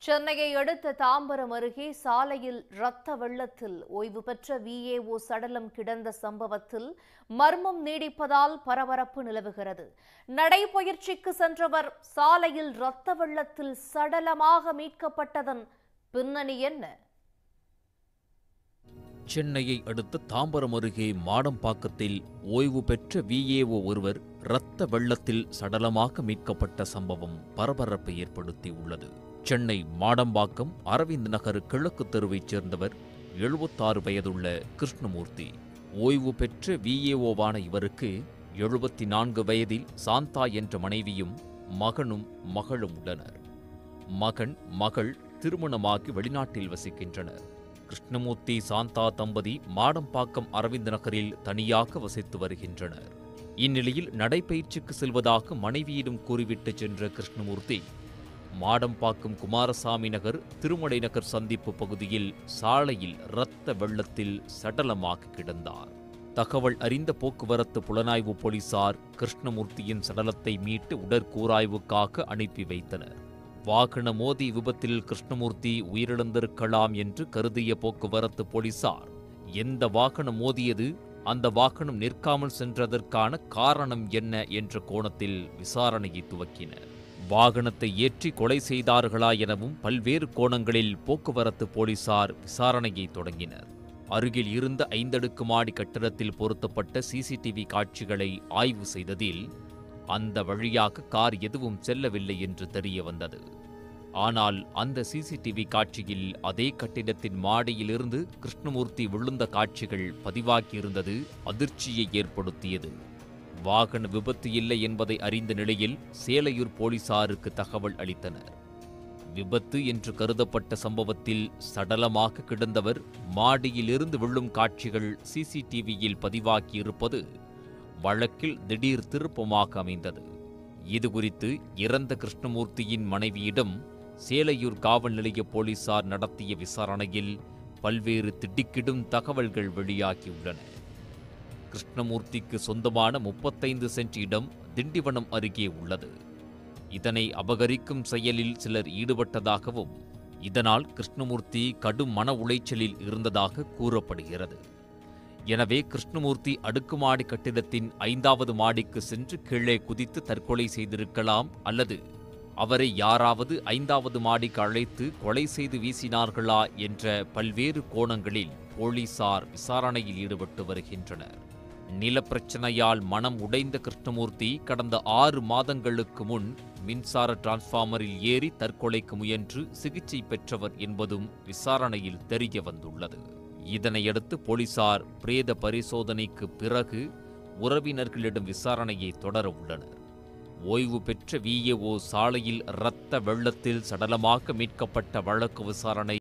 சென்னையை அடுத்த தாம்பரம் அருகே சாலையில் ரத்த வெள்ளத்தில் ஓய்வு பெற்ற விஏஓ சடலம் கிடந்த சம்பவத்தில் மர்மம் நீடிப்பதால் பரபரப்பு நிலவுகிறது நடைபயிற்சிக்கு சென்றவர் சாலையில் ரத்த வெள்ளத்தில் சடலமாக மீட்கப்பட்டதன் பின்னணி என்ன சென்னையை அடுத்த தாம்பரம் அருகே மாடம்பாக்கத்தில் ஓய்வு பெற்ற விஏஓ ஒருவர் இரத்த வெள்ளத்தில் சடலமாக மீட்கப்பட்ட சம்பவம் பரபரப்பை ஏற்படுத்தியுள்ளது சென்னை மாடம்பாக்கம் அரவிந்த் நகர் கிழக்கு தெருவைச் சேர்ந்தவர் எழுபத்தாறு வயதுள்ள கிருஷ்ணமூர்த்தி ஓய்வு பெற்ற விஏஓவான இவருக்கு எழுபத்தி நான்கு வயதில் சாந்தா என்ற மனைவியும் மகனும் மகளும் உள்ளனர் மகன் மகள் திருமணமாகி வெளிநாட்டில் வசிக்கின்றனர் கிருஷ்ணமூர்த்தி சாந்தா தம்பதி மாடம்பாக்கம் அரவிந்த் நகரில் தனியாக வசித்து வருகின்றனர் இந்நிலையில் நடைபயிற்சிக்கு செல்வதாக மனைவியிடம் கூறிவிட்டு சென்ற கிருஷ்ணமூர்த்தி மாடம்பாக்கம் குமாரசாமி நகர் திருமலை நகர் சந்திப்பு பகுதியில் சாலையில் இரத்த வெள்ளத்தில் சடலமாக கிடந்தார் தகவல் அறிந்த போக்குவரத்து புலனாய்வு போலீசார் கிருஷ்ணமூர்த்தியின் சடலத்தை மீட்டு உடற்கூராய்வுக்காக அனுப்பி வைத்தனர் வாகன மோதி விபத்தில் கிருஷ்ணமூர்த்தி உயிரிழந்திருக்கலாம் என்று கருதிய போக்குவரத்து போலீசார் எந்த வாகனம் மோதியது அந்த வாகனம் நிற்காமல் சென்றதற்கான காரணம் என்ன என்ற கோணத்தில் விசாரணையை துவக்கினர் வாகனத்தை ஏற்றி கொலை செய்தார்களா எனவும் பல்வேறு கோணங்களில் போக்குவரத்து போலீசார் விசாரணையை தொடங்கினர் அருகில் இருந்த ஐந்தடுக்கு மாடி கட்டிடத்தில் பொருத்தப்பட்ட சிசிடிவி காட்சிகளை ஆய்வு செய்ததில் அந்த வழியாக கார் எதுவும் செல்லவில்லை என்று தெரிய வந்தது ஆனால் அந்த சிசிடிவி காட்சியில் அதே கட்டிடத்தின் மாடியிலிருந்து கிருஷ்ணமூர்த்தி விழுந்த காட்சிகள் பதிவாகியிருந்தது அதிர்ச்சியை ஏற்படுத்தியது வாகன விபத்து இல்லை என்பதை அறிந்த நிலையில் சேலையூர் போலீசாருக்கு தகவல் அளித்தனர் விபத்து என்று கருதப்பட்ட சம்பவத்தில் சடலமாக கிடந்தவர் மாடியிலிருந்து விழும் காட்சிகள் சிசிடிவியில் பதிவாகியிருப்பது வழக்கில் திடீர் திருப்பமாக அமைந்தது இதுகுறித்து இறந்த கிருஷ்ணமூர்த்தியின் மனைவியிடம் சேலையூர் காவல் நிலைய போலீசார் நடத்திய விசாரணையில் பல்வேறு திடுக்கிடும் தகவல்கள் வெளியாகியுள்ளன கிருஷ்ணமூர்த்திக்கு சொந்தமான முப்பத்தைந்து சென்ட் இடம் திண்டிவனம் அருகே உள்ளது இதனை அபகரிக்கும் செயலில் சிலர் ஈடுபட்டதாகவும் இதனால் கிருஷ்ணமூர்த்தி கடும் மன உளைச்சலில் இருந்ததாக கூறப்படுகிறது எனவே கிருஷ்ணமூர்த்தி அடுக்குமாடி கட்டிடத்தின் ஐந்தாவது மாடிக்கு சென்று கீழே குதித்து தற்கொலை செய்திருக்கலாம் அல்லது அவரை யாராவது ஐந்தாவது மாடிக்கு அழைத்து கொலை செய்து வீசினார்களா என்ற பல்வேறு கோணங்களில் போலீசார் விசாரணையில் ஈடுபட்டு வருகின்றனர் நிலப்பிரச்சனையால் மனம் உடைந்த கிருஷ்ணமூர்த்தி கடந்த ஆறு மாதங்களுக்கு முன் மின்சார டிரான்ஸ்பார்மரில் ஏறி தற்கொலைக்கு முயன்று சிகிச்சை பெற்றவர் என்பதும் விசாரணையில் தெரிய வந்துள்ளது இதனையடுத்து போலீசார் பிரேத பரிசோதனைக்கு பிறகு உறவினர்களிடம் விசாரணையை தொடர உள்ளனர் ஓய்வு பெற்ற விஏஓ சாலையில் இரத்த வெள்ளத்தில் சடலமாக மீட்கப்பட்ட வழக்கு விசாரணை